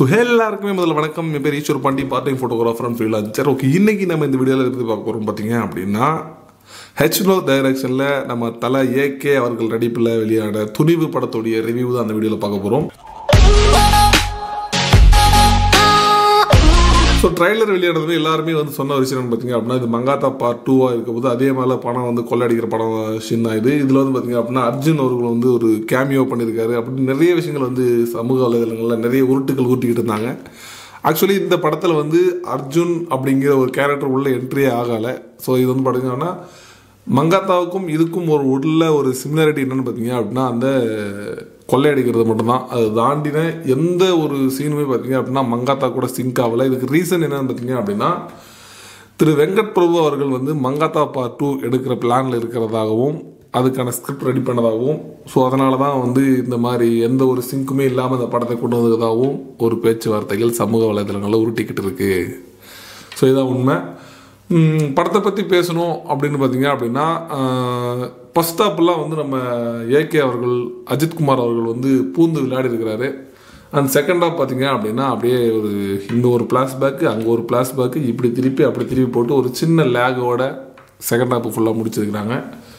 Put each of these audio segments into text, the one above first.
so எல்லாருக்குமே முதல்ல வணக்கம் என் பேர் Eswar Pandi part time photographer and freelancer okay இன்னைக்கு நம்ம இந்த வீடியோவில் இருந்து பார்க்க போகிறோம் பார்த்தீங்க அப்படின்னா ஹெச்னோ டைரக்ஷனில் நம்ம தலை ஏகே அவர்கள் நடிப்பில் வெளியான துணிவு படத்துடைய ரிவ்யூ தான் அந்த வீடியோவில் பார்க்க போகிறோம் ஸோ ட்ரைலர் வெளியானதுமே எல்லாருமே வந்து சொன்ன ஒரு விஷயம் என்னன்னு பார்த்தீங்க அப்படின்னா இது மங்காத்தா பார்ட் டூவாக இருக்க போது அதே மாதிரி படம் வந்து கொள்ளடிக்கிற படம் ஷின் தான் இது இதில் வந்து பார்த்தீங்க அப்படின்னா அர்ஜுன் அவர்கள் வந்து ஒரு கேமியோ பண்ணியிருக்காரு அப்படின்னு நிறைய விஷயங்கள் வந்து சமூக வலைதளங்களில் நிறைய உருட்டுகள் ஊட்டிக்கிட்டு இருந்தாங்க ஆக்சுவலி இந்த படத்தில் வந்து அர்ஜுன் அப்படிங்கிற ஒரு கேரக்டர் உள்ள என்ட்ரியே ஆகலை ஸோ இது வந்து பார்த்தீங்கன்னா மங்காத்தாவுக்கும் இதுக்கும் ஒரு உள்ள ஒரு சிமிலாரிட்டி என்னன்னு பார்த்தீங்க அப்படின்னா அந்த கொள்ளையடிக்கிறது மட்டும்தான் அது தாண்டின எந்த ஒரு சீனுமே பார்த்தீங்க அப்படின்னா மங்காத்தா கூட சிங்க் ஆகலை இதுக்கு ரீசன் என்னன்னு பார்த்தீங்க அப்படின்னா திரு வெங்கட் பிரபு அவர்கள் வந்து மங்காத்தா பார்ட் டூ எடுக்கிற பிளானில் இருக்கிறதாகவும் அதுக்கான ஸ்கிரிப்ட் ரெடி பண்ணதாகவும் ஸோ அதனால தான் வந்து இந்த மாதிரி எந்த ஒரு சிங்க்குமே இல்லாமல் இந்த படத்தை கொண்டு வந்ததாகவும் ஒரு பேச்சுவார்த்தைகள் சமூக வலைதளங்களில் உருட்டிக்கிட்டு இருக்கு ஸோ இதான் உண்மை ம், படத்தை பற்றி பேசணும் அப்படின்னு பார்த்தீங்க அப்படின்னா ஃபஸ்ட் ஹாப்லாம் வந்து நம்ம ஏகே அவர்கள் அஜித்குமார் அவர்கள் வந்து பூந்து விளையாடி இருக்கிறாரு அண்ட் செகண்ட் ஹாப் பார்த்தீங்க அப்படின்னா அப்படியே ஒரு இங்கே ஒரு பேக்கு அங்கே ஒரு பேக்கு இப்படி திருப்பி அப்படி திருப்பி போட்டு ஒரு சின்ன லேகோட செகண்ட் ஹாப் ஃபுல்லாக முடிச்சிருக்கிறாங்க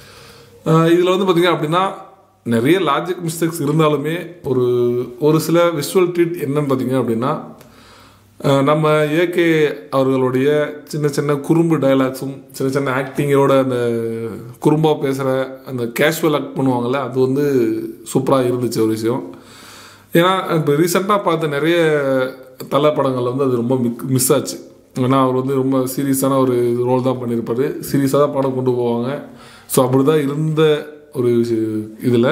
இதில் வந்து பார்த்தீங்க அப்படின்னா நிறைய லாஜிக் மிஸ்டேக்ஸ் இருந்தாலுமே ஒரு ஒரு சில விஷுவல் ட்ரீட் என்னன்னு பார்த்தீங்க அப்படின்னா அஹ் நம்ம ஏகே அவர்களுடைய சின்ன சின்ன குறும்பு டயலாக்ஸும் சின்ன சின்ன ஆக்டிங்கோட அந்த குறும்பாக பேசுகிற அந்த கேஷுவல் ஆக்ட் பண்ணுவாங்கள்ல அது வந்து சூப்பராக இருந்துச்சு ஒரு விஷயம் ஏன்னா இப்போ ரீசெண்டாக பார்த்த நிறைய தலை படங்கள் வந்து அது ரொம்ப மிஸ் ஆச்சு ஏன்னா அவர் வந்து ரொம்ப சீரியஸான ஒரு ரோல் தான் பண்ணியிருப்பார் சீரியஸாக தான் படம் கொண்டு போவாங்க ஸோ அப்படி தான் இருந்த ஒரு இதில்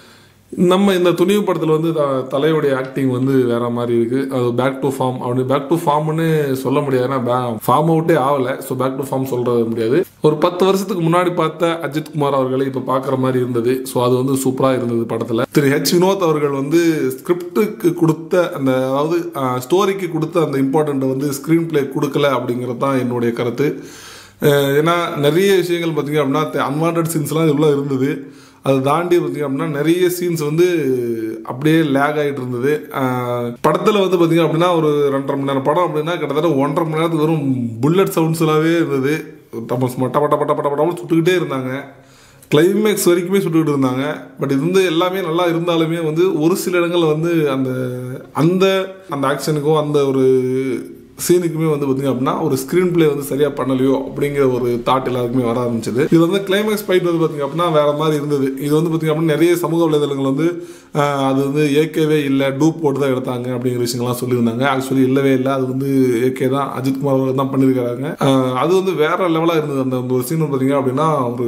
நம்ம இந்த துணிவு படத்தில் வந்து த- தலையோடைய ஆக்டிங் வந்து வேற மாதிரி இருக்குது அது பேக் டு ஃபார்ம் அப்படி பேக் டு ஃபார்ம்னு சொல்ல முடியாது ஏன்னா ஃபார்ம் அவுட்டே ஆகலை ஸோ பேக் டு ஃபார்ம் சொல்கிறது முடியாது ஒரு பத்து வருஷத்துக்கு முன்னாடி பார்த்த அஜித் குமார் அவர்களை இப்போ பார்க்குற மாதிரி இருந்தது ஸோ அது வந்து சூப்பராக இருந்தது படத்தில் திரு ஹெச் வினோத் அவர்கள் வந்து ஸ்கிரிப்டுக்கு கொடுத்த அந்த அதாவது ஸ்டோரிக்கு கொடுத்த அந்த இம்பார்ட்டண்ட்டை வந்து ஸ்க்ரீன் பிளே கொடுக்கல அப்படிங்கிறது தான் என்னுடைய கருத்து அஹ் ஏன்னா நிறைய விஷயங்கள் பார்த்தீங்க அப்படின்னா அன்வான்ட் சீன்ஸ்லாம் இவ்வளோ இருந்தது அதை தாண்டி பார்த்தீங்க அப்படின்னா நிறைய சீன்ஸ் வந்து அப்படியே லேக் ஆகிட்டு இருந்தது படத்தில் வந்து பார்த்தீங்க அப்படின்னா ஒரு ரெண்டரை மணி நேரம் படம் அப்படின்னா கிட்டத்தட்ட ஒன்றரை மணி நேரத்துக்கு வெறும் புல்லட் சவுண்ட்ஸ்லாவே இருந்தது நம்ம மட்ட பட்ட பட்ட பட்ட பட்டம்னு சுட்டுக்கிட்டே இருந்தாங்க கிளைமேக்ஸ் வரைக்குமே சுட்டுக்கிட்டு இருந்தாங்க பட் இது வந்து எல்லாமே நல்லா இருந்தாலுமே வந்து ஒரு சில இடங்கள்ல வந்து அந்த அந்த அந்த ஆக்ஷனுக்கும் அந்த ஒரு சீனுக்குமே வந்து பார்த்தீங்க அப்படின்னா ஒரு ஸ்க்ரீன் பிளே வந்து சரியாக பண்ணலையோ அப்படிங்கிற ஒரு தாட் எல்லாருக்குமே வர ஆரம்பிச்சது இது வந்து கிளைமேக்ஸ் ஃபைட் வந்து பார்த்தீங்க அப்படின்னா வேற மாதிரி இருந்தது இது வந்து பார்த்தீங்க அப்படின்னா நிறைய சமூக வலைதளங்கள் வந்து ஆஹ், அது வந்து ஏற்கவே இல்லை டூப் போட்டு தான் எடுத்தாங்க அப்படிங்கிற விஷயங்கள்லாம் சொல்லியிருந்தாங்க ஆக்சுவலி இல்லவே இல்லை அது வந்து ஏகே தான் அஜித்குமார் அவர்கள் தான் பண்ணியிருக்காங்க ஆஹ், அது வந்து வேற லெவலாக இருந்தது அந்த ஒரு சீன் பார்த்தீங்க அப்படின்னா ஒரு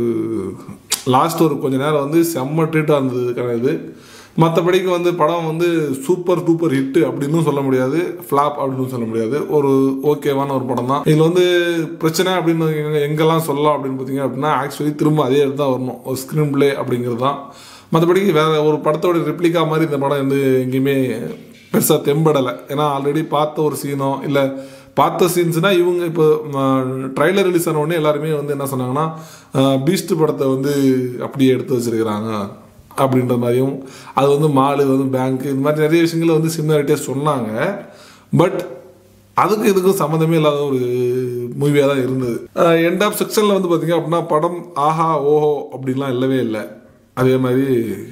லாஸ்ட் ஒரு கொஞ்ச நேரம் வந்து செம்ம ட்ரீட்டாக இருந்தது இது மற்றபடிக்கு வந்து படம் வந்து சூப்பர் டூப்பர் ஹிட் அப்படின்னு சொல்ல முடியாது ஃப்ளாப் அப்படின்னு சொல்ல முடியாது ஒரு ஓகேவான ஒரு படம் தான் இதில் வந்து பிரச்சனை அப்படின்னு எங்க- எங்கெல்லாம் சொல்லலாம் அப்படின்னு பார்த்தீங்க அப்படின்னா ஆக்சுவலி திரும்ப அதே இடத்து தான் வரணும் ஒரு ஸ்க்ரீன் பிளே அப்படிங்கிறது தான் மற்றபடிக்கு வேற ஒரு படத்தோட ரிப்ளிகா மாதிரி இந்த படம் வந்து எங்கேயுமே பெருசாக தெம்படலை ஏன்னா ஆல்ரெடி பார்த்த ஒரு சீனோ இல்லை பார்த்த சீன்ஸ்னால் இவங்க இப்போ ட்ரைலர் ரிலீஸ் ஆன உடனே எல்லாருமே வந்து என்ன சொன்னாங்கன்னா பீஸ்ட் படத்தை வந்து அப்படியே எடுத்து வச்சிருக்கிறாங்க அப்படின்ற மாதிரியும் அது வந்து மாலு வந்து பேங்க் இந்த மாதிரி நிறைய விஷயங்களை வந்து சிமிலாரிட்டியாக சொன்னாங்க பட் அதுக்கு இதுக்கும் சம்மந்தமே இல்லாத ஒரு மூவியாக தான் இருந்தது எண்ட் ஆஃப் செக்ஷனில் வந்து பார்த்தீங்க அப்படின்னா படம் ஆஹா ஓஹோ அப்படின்லாம் இல்லவே இல்லை அதே மாதிரி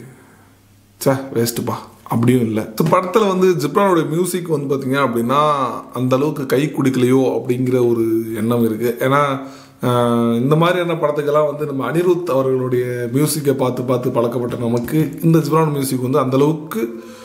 சே வேஸ்ட்டுப்பா அப்படியும் இல்லை ஸோ படத்தில் வந்து ஜிப்ரானோட மியூசிக் வந்து பார்த்தீங்க அப்படின்னா அந்த அளவுக்கு கை குடிக்கலையோ அப்படிங்கிற ஒரு எண்ணம் இருக்குது ஏன்னா ஆஹ், இந்த மாதிரியான படத்துக்கெல்லாம் வந்து நம்ம அனிருத் அவர்களுடைய மியூசிக்கை பார்த்து பார்த்து பழக்கப்பட்ட நமக்கு இந்த ஜிப்ரான் மியூசிக் வந்து அந்த அளவுக்கு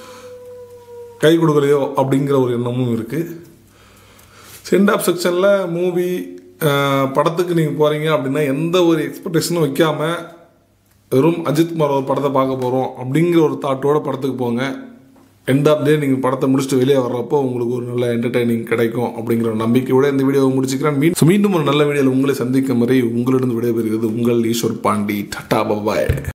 கை கொடுக்கலையோ அப்படிங்கிற ஒரு எண்ணமும் இருக்குது சென்ட் ஆஃப் செக்ஷனில் மூவி படத்துக்கு நீங்கள் போகிறீங்க அப்படின்னா எந்த ஒரு எக்ஸ்பெக்டேஷனும் வைக்காம வெறும் அஜித் குமார் ஒரு படத்தை பார்க்க போகிறோம் அப்படிங்கிற ஒரு தாட்டோட படத்துக்கு போங்க எண்ட் ஆஃப் டே நீங்கள் படத்தை முடிச்சுட்டு வெளியே வர்றப்போ உங்களுக்கு ஒரு நல்ல என்டர்டைனிங் கிடைக்கும் அப்படிங்கிற ஒரு நம்பிக்கையோட இந்த வீடியோவை முடிச்சுக்கிறேன் மீ- so மீண்டும் ஒரு நல்ல வீடியோவில் உங்களை சந்திக்கும் வரை உங்களிடம் விடைபெறுகிறது உங்கள் ஈஸ்வர் பாண்டி டட்டா பபாய்